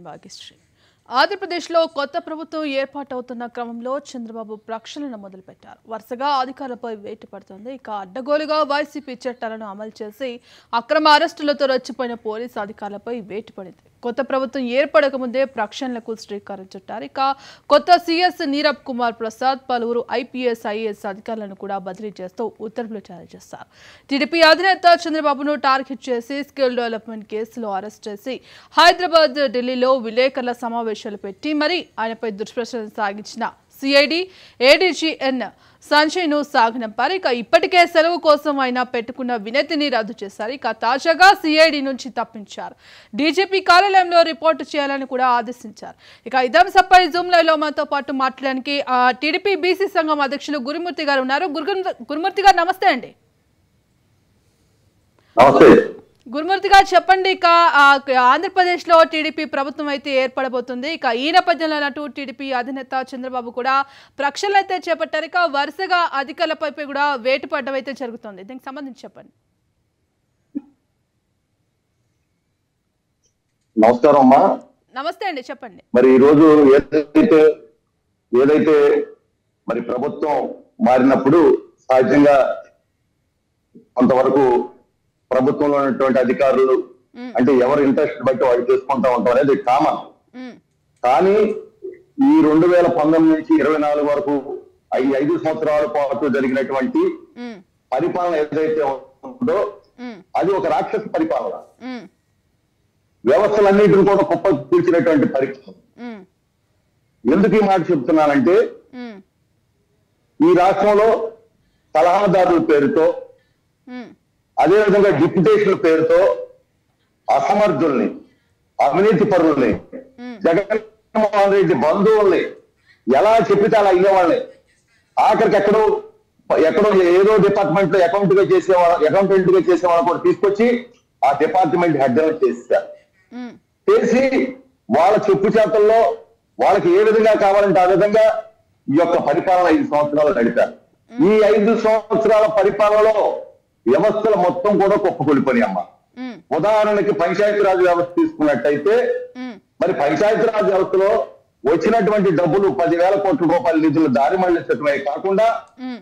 నేను భాగ్యశ్రీ ఆంధ్రప్రదేశ్లో కొత్త ప్రభుత్వం ఏర్పాటవుతున్న క్రమంలో చంద్రబాబు ప్రక్షాళన మొదలుపెట్టారు వరుసగా అధికారులపై వేటు పడుతోంది ఇక అడ్డగోలుగా వైసీపీ చట్టాలను అమలు చేసి అక్రమ అరెస్టులతో రచ్చిపోయిన పోలీసు అధికారులపై వేటు పడింది కొత్త ప్రభుత్వం ఏర్పడక ముందే ప్రక్షాళనకు శ్రీకారం చుట్టారు ఇక కొత్త సీఎస్ నీరబ్ కుమార్ ప్రసాద్ పలువురు ఐపీఎస్ ఐఏఎస్ అధికారులను కూడా బదిలీ చేస్తూ ఉత్తర్వులు జారీ చేస్తారు టీడీపీ అధినేత చంద్రబాబును టార్గెట్ చేసి స్కిల్ డెవలప్మెంట్ కేసులో అరెస్ట్ చేసి హైదరాబాద్ ఢిల్లీలో విలేకరుల సమావేశాలు పెట్టి మరి ఆయనపై దుష్ప్రచారం సాగించిన సిఐడి ఏడీజీఎన్ సంజయ్ను సాగనంపారు ఇక ఇప్పటికే సెలవు కోసం ఆయన పెట్టుకున్న వినతిని రద్దు చేశారు ఇక తాజాగా సిఐడి నుంచి తప్పించారు డీజీపీ కార్యాలయంలో రిపోర్టు చేయాలని కూడా ఆదేశించారు ఇక ఇదే అంశంపై జూమ్ లైవ్ లో మనతో పాటు మాట్లాడడానికి ఆ, టీడీపీ బీసీ సంఘం అధ్యక్షులు గురుమూర్తి గారు ఉన్నారు గురు- గురుమూర్తి గారు నమస్తే అండి నమస్తే గురుమూర్తి గారు చెప్పండి ఇక ఆ, ఆంధ్రప్రదేశ్లో టీడీపీ ప్రభుత్వం అయితే ఏర్పడబోతుంది ఇక ఈ నేపథ్యంలో అటు టీడీపీ అధినేత చంద్రబాబు కూడా ప్రక్షాళన అయితే చేపట్టారు ఇక వరుసగా అధికారులపై కూడా వేటు పడడం అయితే జరుగుతుంది దీనికి సంబంధించి చెప్పండి నమస్కారం అమ్మా నమస్తే అండి చెప్పండి మరి ఈ రోజు ఏదైతే ఏదైతే మరి ప్రభుత్వం మారినప్పుడు సహజంగా కొంతవరకు ప్రభుత్వంలో ఉన్నటువంటి అధికారులు మ్మ్. అంటే ఎవరు ఇంట్రెస్ట్ బట్టి వాళ్ళు చేసుకుంటా ఉంటాం అనేది కామన్ ఉమ్, కానీ ఈ రెండు వేల పంతొమ్మిది నుంచి ఇరవై నాలుగు వరకు ఈ ఐదు సంవత్సరాల పాటు జరిగినటువంటి ఉమ్, పరిపాలన ఏదైతే ఉందో ఉమ్, అది ఒక రాక్షస పరిపాలన ఉమ్, వ్యవస్థలన్నింటిని కూడా కుప్ప కూల్చినటువంటి పరిపాలన ఉమ్, ఎందుకు ఈ మాట చెప్తున్నానంటే ఉమ్, ఈ రాష్ట్రంలో సలహాదారుల పేరుతో ఉమ్, అదేవిధంగా డిప్యుటేషన్ల పేరుతో అసమర్థుల్ని అవినీతి పరుల్ని ఉమ్, జగన్మోహన్ రెడ్డి బంధువుల్ని ఎలా చెప్పితే అలా అయ్యేవాళ్ళని ఆఖరికి ఎక్కడో ఎక్కడో ఏదో డిపార్ట్మెంట్ లో అకౌంట్ గా చేసేవాళ్ళ అకౌంటెంట్ గా చేసేవాళ్ళని కూడా తీసుకొచ్చి ఆ డిపార్ట్మెంట్ హెడ్ చేస్తారు ఉమ్, చేసి వాళ్ళ చెప్పు చేతల్లో వాళ్ళకి ఏ విధంగా కావాలంటే ఆ విధంగా ఈ యొక్క పరిపాలన ఐదు సంవత్సరాలు నడిపారు ఈ ఐదు సంవత్సరాల పరిపాలనలో వ్యవస్థలు మొత్తం కూడా కుప్పకొలిపోయి అమ్మ ఉమ్, ఉదాహరణకి పంచాయతీరాజ్ వ్యవస్థ తీసుకున్నట్టయితే ఉమ్, మరి పంచాయతీరాజ్ వ్యవస్థలో వచ్చినటువంటి డబ్బులు పదివేల కోట్ల రూపాయల నిధులు దారి మళ్లించడమే కాకుండా ఉమ్,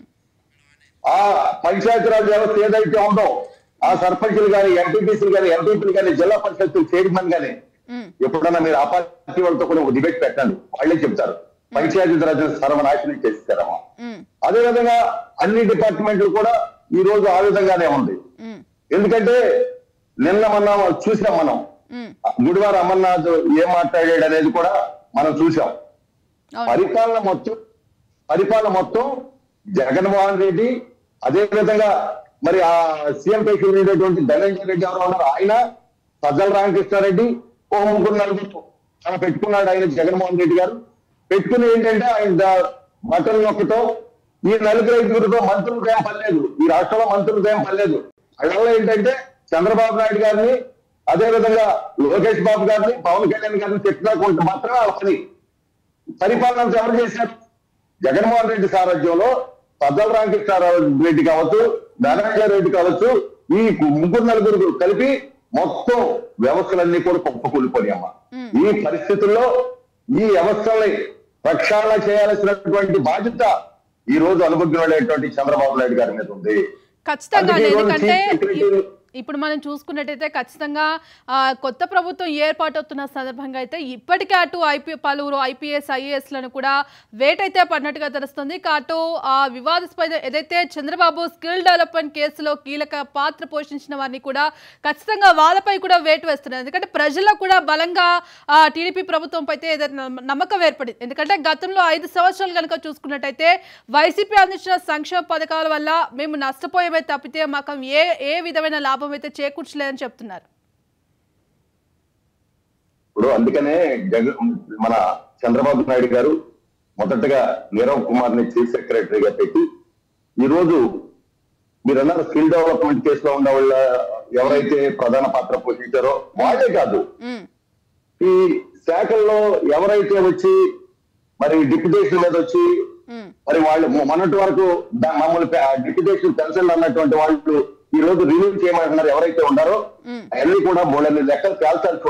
ఆ పంచాయతీరాజ్ వ్యవస్థ ఏదైతే ఉందో ఆ సర్పంచులు కానీ ఎంపీటీసీలు కానీ ఎంపీపీలు కానీ జిల్లా పరిషత్ చైర్మన్ కానీ ఉమ్, ఎప్పుడన్నా మీరు ఆ పార్టీ వాళ్ళతో కూడా ఒక డిబేట్ పెట్టండి వాళ్ళే చెప్తారు పంచాయతీ రాజ్ సర్వనాశనం చేస్తారమ్మా ఉమ్, అదే విధంగా అన్ని డిపార్ట్మెంట్లు కూడా ఈ రోజు ఆ విధంగానే ఉంది ఉమ్, ఎందుకంటే నిన్న మనం చూసాం మనం ఉమ్, గుడివార అమర్నాథ్ ఏం మాట్లాడాడు అనేది కూడా మనం చూసాం అవును పరిపాలన మొత్తం పరిపాలన మొత్తం జగన్మోహన్ రెడ్డి అదే విధంగా మరి ఆ సీఎం పేషి ఉండేటువంటి ధనంజయ రెడ్డి ఎవరు ఉన్నారు ఆయన సజ్జల రామకృష్ణారెడ్డి ఓ ముగ్గురు నలుగురు ఆయన పెట్టుకున్నాడు ఆయన జగన్మోహన్ రెడ్డి గారు పెట్టుకుని ఏంటంటే ఆయన ద- బటన్ నొక్కతో ఈ నలుగురు ఐదుగురితో మంత్రులకు ఏం పర్లేదు ఈ రాష్ట్రంలో మంత్రులకు ఏం పర్లేదు వాళ్ళ ఏంటంటే చంద్రబాబు నాయుడు గారిని అదే విధంగా లోకేష్ బాబు గారిని పవన్ కళ్యాణ్ గారిని చెప్పినా కొంత మాత్రమే వాళ్ళ పని పరిపాలన ఎవరు చేశారు జగన్మోహన్ రెడ్డి సారథ్యంలో సజ్జల రామకృష్ణారావు రెడ్డి కావచ్చు ధనంజయ రెడ్డి కావచ్చు ఈ ముగ్గురు నలుగురు కలిపి మొత్తం వ్యవస్థలన్నీ కూడా కుప్పకూలిపోయి అమ్మ మ్మ్. ఈ పరిస్థితుల్లో ఈ వ్యవస్థల్ని ప్రక్షాళన చేయాల్సినటువంటి బాధ్యత ఈ రోజు అనుభవించినటువంటి చంద్రబాబు నాయుడు గారి మీద ఉంది ఖచ్చితంగా అందుకే ఈరోజు ఎందుకంటే చీఫ్ సెక్రటరీ- ఇప్పుడు మనం చూసుకున్నట్టయితే ఖచ్చితంగా ఆ, కొత్త ప్రభుత్వం ఏర్పాటవుతున్న సందర్భంగా అయితే ఇప్పటికే అటు ఐపీ పలువురు ఐపీఎస్ ఐఏఎస్లను కూడా వేటైతే పడినట్టుగా తెలుస్తుంది ఇక అటు ఆ వివాదాస్పద ఏదైతే చంద్రబాబు స్కిల్ డెవలప్మెంట్ కేసులో కీలక పాత్ర పోషించిన వారిని కూడా ఖచ్చితంగా వాళ్ళపై కూడా వేటు వేస్తున్నారు ఎందుకంటే ప్రజల్లో కూడా బలంగా ఆ, టీడీపీ ప్రభుత్వంపై అయితే ఏదైతే నమ్మ- నమ్మకం ఏర్పడింది ఎందుకంటే గతంలో ఐదు సంవత్సరాలు కనుక చూసుకున్నట్టయితే వైసీపీ అందించిన సంక్షేమ పథకాల వల్ల మేము నష్టపోయేవే తప్పితే మాకు ఏ ఏ విధమైన లాభం అయితే చేకూర్చలేదని చెప్తున్నారు ఇప్పుడు అందుకనే జగ మన చంద్రబాబు నాయుడు గారు మొదటగా నీరవ్ కుమార్ ని చీఫ్ సెక్రటరీగా పెట్టి ఈ రోజు మీరు అన్నారు స్కిల్ డెవలప్మెంట్ కేసులో ఉన్న వాళ్ళ ఎవరైతే ప్రధాన పాత్ర పోషించారో వాళ్ళే కాదు ఉమ్, ఈ శాఖల్లో ఎవరైతే వచ్చి మరి డిప్యుటేషన్ మీద వచ్చి ఉమ్, మరి వాళ్ళు మొన్నటి వరకు దా- మమ్మల్ని డిప్యుటేషన్ కన్సల్ట్ అన్నటువంటి వాళ్ళు ఈ రోజు రిలీవ్ చేయమంటున్నారు ఎవరైతే ఉన్నారో ఉమ్, అవన్నీ కూడా మూడని లెక్కలు తేల్చాల్సి ఉంది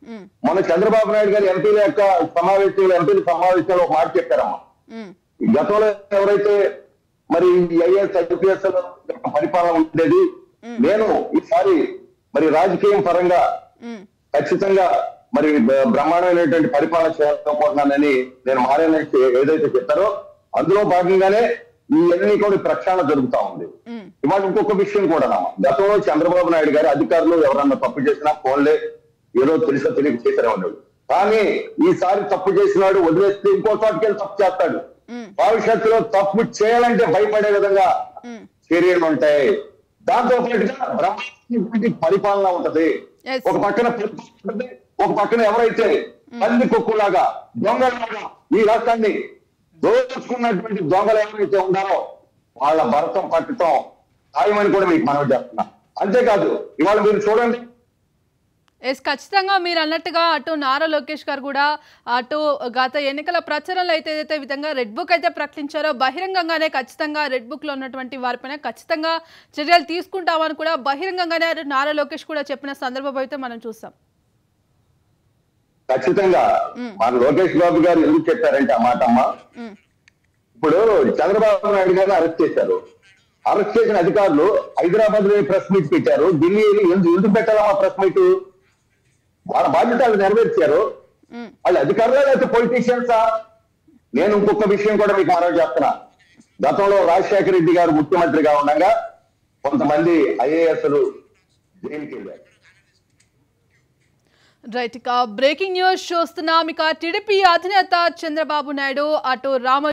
ఉమ్, మన చంద్రబాబు నాయుడు గారు ఎంపీల యొక్క సమావేశంలో ఎంపీల సమావేశంలో ఒక మాట చెప్పారమ్మా ఉమ్, ఈ గతంలో ఎవరైతే మరి ఐఏఎస్ ఐపీఎస్ పరిపాలన ఉండేది నేను ఈసారి మరి రాజకీయం పరంగా ఉమ్, ఖచ్చితంగా మరి బ- బ్రహ్మాండమైనటువంటి పరిపాలన చేయాలనుకుంటున్నానని నేను మారేన ఏదైతే చెప్పారో అందులో భాగంగానే ఈ అన్ని కూడా ప్రక్షాళన జరుగుతా ఉంది ఉమ్, ఇవాళ ఇంకొక విషయం కూడా గతంలో చంద్రబాబు నాయుడు గారి అధికారులు ఎవరన్నా తప్పు చేసినా ఫోన్లే ఏదో తెలుసో తెలియక చేశారే ఉన్నాడు కానీ ఈసారి తప్పు చేసినాడు వదిలేస్తే ఇంకో చోటుకి వెళ్ళి తప్పు చేస్తాడు ఉమ్, భవిష్యత్తులో తప్పు చేయాలంటే భయపడే విధంగా ఉమ్. చర్యలు ఉంటాయి దాంతో పాటుగా బ్రహ్మాండమైనటువంటి పరిపాలన ఉంటది Yes. ఒక పక్కన పరిపాలన ఉంటది, ఒక పక్కన ఎవరైతే పంది కుక్కులాగా దొంగలాగా ఈ రాష్ట్రాన్ని దోచుకున్నటువంటి దొంగలు ఎవరైతే ఉన్నారో వాళ్ళ భరతం పట్టడం ఖాయమని కూడా మీకు మనవి చేస్తున్నా అంతేకాదు ఇవాళ మీరు చూడండి ఎస్ ఖచ్చితంగా మీరు అన్నట్టుగా అటు నారా లోకేష్ గారు కూడా అటు గత ఎన్నికల ప్రచారంలో అయితే ఏదైతే విధంగా రెడ్ బుక్ అయితే ప్రకటించారో బహిరంగంగానే ఖచ్చితంగా రెడ్ బుక్ లో ఉన్నటువంటి వారిపైన ఖచ్చితంగా చర్యలు తీసుకుంటామని కూడా బహిరంగంగానే అటు నారా లోకేష్ కూడా చెప్పిన సందర్భం అయితే మనం చూస్తాం ఖచ్చితంగా మన లోకేష్ బాబు గారు ఎందుకు చెప్పారంటే ఆ మాట అమ్మా ఉమ్, ఇప్పుడు చంద్రబాబు నాయుడు గారిని అరెస్ట్ చేశారు అరెస్ట్ చేసిన అధికారులు హైదరాబాద్ లో ప్రెస్ మీట్ పెట్టారు ఢిల్లీ ఎందుకు ఎందుకు పెట్టాలమ్మా ప్రెస్ మీట్ వాళ్ళ బాధ్యతలు నెరవేర్చారు ఉమ్, వాళ్ళు అధికారులా లేకపోతే పొలిటీషియన్సా నేను ఇంకొక విషయం కూడా మీకు మనవి చేస్తున్నా గతంలో రాజశేఖర రెడ్డి గారు ముఖ్యమంత్రిగా ఉండగా కొంతమంది ఐఏఎస్లు జైలుకి వెళ్ళారు రైట్ ఇక బ్రేకింగ్ న్యూస్ చూస్తున్నాం ఇక టీడీపీ అధినేత చంద్రబాబు నాయుడు అటు రామ